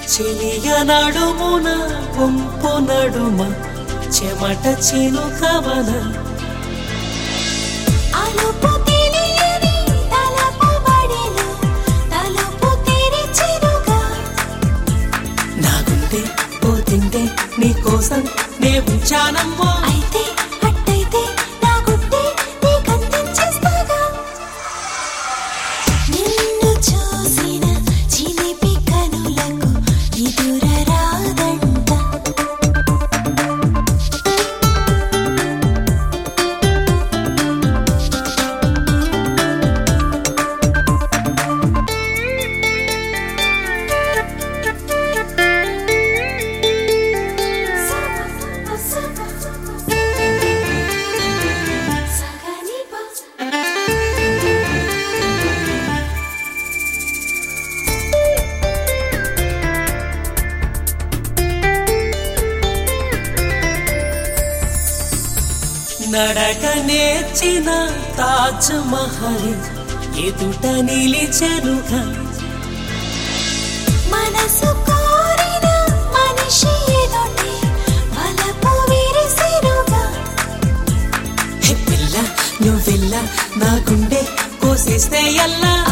చెలియ నడుమున గుంపు నడుమ చెమట చినుకవన అలుపు తెలియని తలపు బడిలో తలుపు తెరిచెనుగా నా గుండె పోతుంటే నీ కోసం నే ఉంచానమ్మో అయితే అట్టయితే నా గుండె నీకందించేస్తాగా నిన్ను చూసిన చిలిపి కనులకు ఎదురరాదంట నడక నేర్చిన తాజ్ మహల్ ఎదుట నిలిచెనుగా మనసు కోరిన మనిషి ఎదుటే వలపు విరిసిరుగా హే పిల్ల నువ్వెల్ల నా గుండె కోసేస్తే ఎల్లా